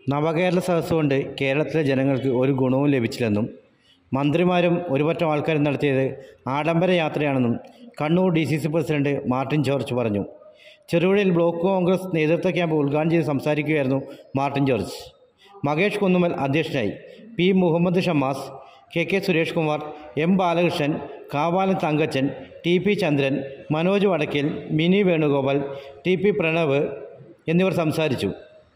നവകേരള സദസ്സ് കൊണ്ട് കേരളത്തിലെ ജനങ്ങൾക്ക് ഒരു ഗുണവും ലഭിച്ചില്ലെന്നും മന്ത്രിമാരും ഒരുപറ്റം ആൾക്കാരും നടത്തിയത് ആഡംബര യാത്രയാണെന്നും Kannur D C C president Martin George പറഞ്ഞു ചെറുപുഴയിൽ ബ്ലോക്ക് കോൺഗ്രസ് നേതൃത്വ ക്യാമ്പ് ഉദ്ഘാടനം ചെയ്ത് സംസാരിക്കുകയായിരുന്നു മാർട്ടിൻ ജോർജ് മകേഷ് കുന്നുമൽ അധ്യക്ഷനായി P Muhammad Shammas K K Suresh Kumar M Balakrishnan Kavalan Thankachan T P Chandran Manoj Vadakkel Mini Venugopal T P Pranav എന്നിവർ സംസാരിച്ചു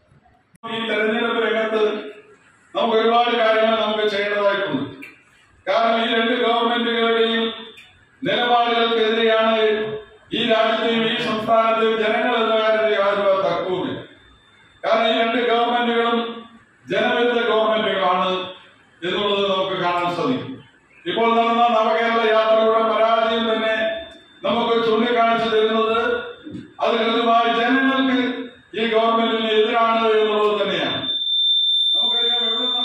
ഈ തെരഞ്ഞെടുപ്പ് രംഗത്ത് നമുക്ക് ഒരുപാട് കാര്യങ്ങൾ നമുക്ക് ചെയ്യേണ്ടതായിട്ടുണ്ട് കാരണം ഈ രണ്ട് ഗവൺമെന്റുകളുടെയും നിലപാടുകൾക്കെതിരെയാണ് ഈ രാജ്യത്തെയും ഈ സംസ്ഥാനത്തെയും ജനങ്ങൾ എന്ന കാര്യത്തിൽ യാതൊരു തർക്കവുമില്ല കാരണം ഈ രണ്ട് ഗവൺമെന്റുകളും ജനവിരുദ്ധ ഗവൺമെന്റുകളാണ് എന്നുള്ളത് നമുക്ക് കാണാൻ സാധിക്കും ഇപ്പോൾ നടന്ന നവകേരള യാത്രയുടെ പരാജയം തന്നെ നമുക്ക് ചൂണ്ടിക്കാണിച്ചു തരുന്നത് അത് കൃത്യമായി ജനങ്ങൾക്ക് ഈ ഗവൺമെന്റിന് എതിരാണ് എന്നുള്ളത് തന്നെയാണ് നമുക്കറിയാം എവിടെ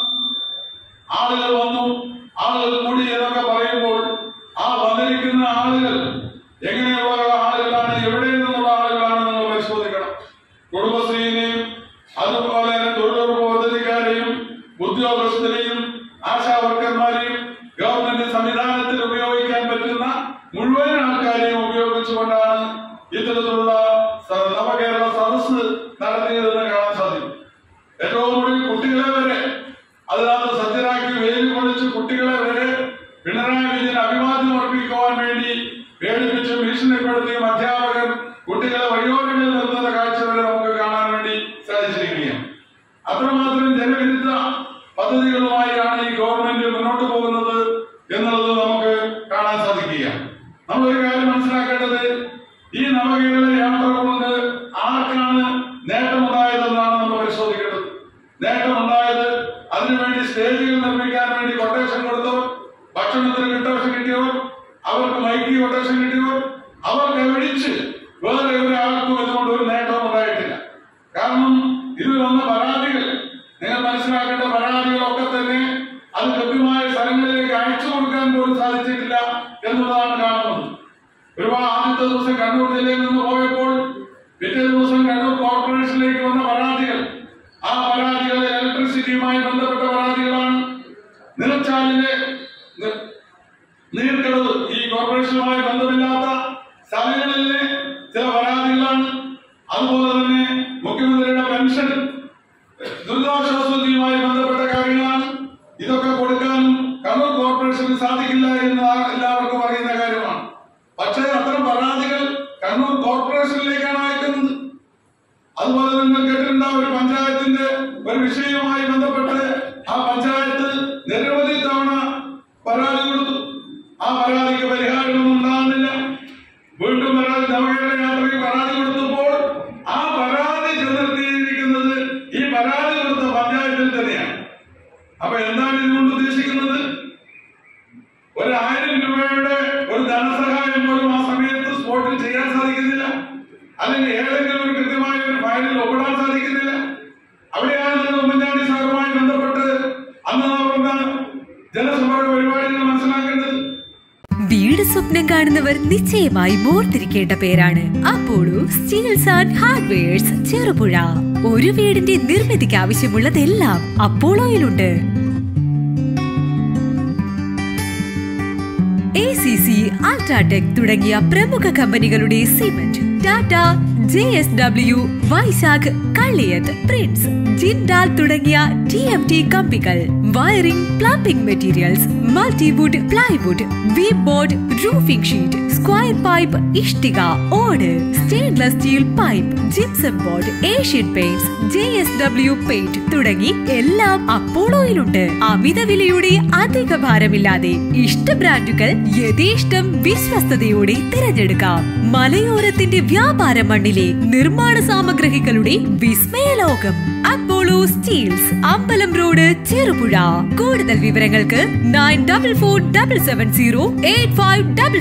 ആളുകൾ വന്നു ആളുകൾ കൂടി എന്നൊക്കെ പറയുമ്പോൾ ആ വന്നിരിക്കുന്ന ആളുകൾ എങ്ങനെയുള്ള ആളുകളാണ് എവിടെ നിന്നുള്ള ആളുകളാണ് നമ്മൾ പരിശോധിക്കണം കുടുംബശ്രീനെയും അതുപോലെ തന്നെ തൊഴിലുറപ്പ് പദ്ധതിക്കാരെയും ഉദ്യോഗസ്ഥരെയും ആശാവർക്കർമാരെയും ഗവൺമെന്റ് സംവിധാനത്തിൽ ഉപയോഗിക്കാൻ പറ്റുന്ന മുഴുവൻ ആൾക്കാരെയും ഉപയോഗിച്ചുകൊണ്ടാണ് ഇത്തരത്തിലുള്ള സ- നവകേരള സദസ്സ് നടത്തിയതെന്ന് കാണാൻ സാധിക്കും ഏറ്റവും കൂടുതൽ കുട്ടികളെ വരെ അതിനകത്ത് സജ്ജരാക്കി വെയിൽ കൊള്ളിച്ച് കുട്ടികളെ വരെ പിണറായി വിജയൻ അഭിവാദ്യം അർപ്പിക്കുവാൻ വേണ്ടി പേടിപ്പിച്ചും ഭീഷണിപ്പെടുത്തിയും അധ്യാപകർ കുട്ടികളെ വഴിയോരങ്ങളിൽ നിർത്തുന്ന കാഴ്ച വരെ നമുക്ക് കാണാൻ വേണ്ടി സാധിച്ചിരിക്കുകയാണ് അത്രമാത്രം ജനവിരുദ്ധ പദ്ധതികളുമായാണ് ഈ ഗവൺമെന്റ് മുന്നോട്ട് പോകുന്നത് എന്നുള്ളത് നമുക്ക് കാണാൻ സാധിക്കുകയാണ് നമ്മൾ ഒരു കാര്യം മനസ്സിലാക്കേണ്ടത് ഈ നവകേരള യാത്ര കൊണ്ട് ആർക്കാണ് നേട്ടമുണ്ടായതെന്നാണ് നമ്മൾ പരിശോധിക്കേണ്ടത് നേട്ടമുണ്ടായത് അതിനുവേണ്ടി സ്റ്റേജുകൾ നിർമ്മിക്കാൻ വേണ്ടി കൊട്ടേഷൻ കൊടുത്തവർ ഭക്ഷണത്തിന് കൊട്ടേഷൻ കിട്ടിയവർ അവർക്ക് മൈക്ക് കൊട്ടേഷൻ കിട്ടിയവർ അവർക്ക് ഒഴിച്ച് വേറെ ഒരാൾക്കും ഇതുകൊണ്ട് ഒരു നേട്ടവും ഉണ്ടായിട്ടില്ല കാരണം ഇതിൽ വന്ന പരാതികൾ നിങ്ങൾ മനസ്സിലാക്കേണ്ട പരാതികളൊക്കെ തന്നെ അത് കൃത്യമായ സ്ഥലങ്ങളിലേക്ക് അയച്ചു കൊടുക്കാൻ പോലും സാധിച്ചിട്ടില്ല എന്നുള്ളതാണ് കാണുന്നത് ഒരുപാട് ആദ്യത്തെ ദിവസം കണ്ണൂർ ജില്ലയിൽ നിന്ന് പോയപ്പോൾ പിറ്റേ ദിവസം കണ്ണൂർ കോർപ്പറേഷനിലേക്ക് വന്ന പരാതികൾ ആ പരാതികൾ ഇലക്ട്രിസിറ്റിയുമായി ബന്ധപ്പെട്ട പരാതികളാണ് നിലച്ചാലിലെ നി- നീർക്കടവ് ഈ കോർപ്പറേഷനുമായി ബന്ധമില്ലാത്ത സ്ഥലങ്ങളിലെ ചില പരാതികളാണ് അതുപോലെ തന്നെ മുഖ്യമന്ത്രിയുടെ പെൻഷൻ ദുരിതാശ്വാസ നിധിയുമായി ബന്ധപ്പെട്ട കാര്യങ്ങളാണ് ഇതൊക്കെ കൊടുക്കാനും കണ്ണൂർ കോർപ്പറേഷന് സാധിക്കില്ല എന്ന് ആ- എല്ലാവർക്കും അറിയുന്ന കാര്യമാണ് പക്ഷേ അത്തരം പരാതികൾ കണ്ണൂർ കോർപ്പറേഷനിലേക്കാണ് അയക്കുന്നത് അതുപോലെ നിങ്ങൾ കേട്ടിട്ടുണ്ടാവും ഒരു പഞ്ചായത്തിന്റെ ഒരു വിഷയവുമായി ബന്ധപ്പെട്ട് ആ പഞ്ചായത്ത് നിരവധി തവണ പരാതി കൊടുത്തു ആ പരാതിക്ക് പരിഹാരമൊന്നും ഉണ്ടാകുന്നില്ല വീണ്ടും പരാതി നവകേരള യാത്രയ്ക്ക് പരാതി കൊടുത്തപ്പോൾ ആ പരാതി ചെന്നെത്തിയിരിക്കുന്നത് ഈ പരാതി കൊടുത്ത പഞ്ചായത്തിൽ തന്നെയാണ് അപ്പൊ എന്താണ് ഇതുകൊണ്ട് ഉദ്ദേശിക്കുന്നത് ഒരു ആയിരം രൂപയുടെ ഒരു ധനസഹായം പോലും ആ സമയത്ത് സ്പോട്ടിൽ ചെയ്യാൻ സാധിക്കുന്നില്ല അല്ലെങ്കിൽ ഏതെങ്കിലും ഒരു കൃത്യമായ ഒരു ഫയലിൽ ഒപ്പിടാൻ സാധിക്കുന്നില്ല അവിടെയാണ് നിങ്ങൾ ഉമ്മൻചാണ്ടി സാറുമായി ബന്ധപ്പെട്ട് അന്ന് നടന്ന ജനസമ്പർക്ക പരിപാടികൾ മനസ്സിലാക്കേണ്ടത് വീട് സ്വപ്നം കാണുന്നവർ നിശ്ചയമായും ഓർത്തിരിക്കേണ്ട പേരാണ് Apollo steels and hardwares Cherupuzha ഒരു വീടിന്റെ നിർമ്മിതിക്ക് ആവശ്യമുള്ളതെല്ലാം അപ്പോളോയിലുണ്ട് എ സി സി അൾട്രാടെക് തുടങ്ങിയ പ്രമുഖ കമ്പനികളുടെ cement Tata J S W Vaishakh Kalliyath Prince Jindal തുടങ്ങിയ ടി എം ടി കമ്പികൾ wiring plumbing materials multiwood plywood V board roofing sheet square pipe ഇഷ്ടിക ഓട് stainless steel pipe gypsum board Asian Paints J S W paint തുടങ്ങി എല്ലാം അപ്പോളോയിലുണ്ട് അമിത വിലയുടെ അധിക ഭാരമില്ലാതെ ഇഷ്ട ബ്രാൻഡുകൾ യഥേഷ്ടം വിശ്വസ്തയോടെ തിരഞ്ഞെടുക്കാം മലയോരത്തിന്റെ വ്യാപാര മണ്ണിലെ നിർമ്മാണ സാമഗ്രഹികളുടെ വിസ്മയലോകം അപ്പോളോ സ്റ്റീൽസ് അമ്പലം റോഡ് ചെറുപുഴ കൂടുതൽ വിവരങ്ങൾക്ക് nine double four double seven zero eight five double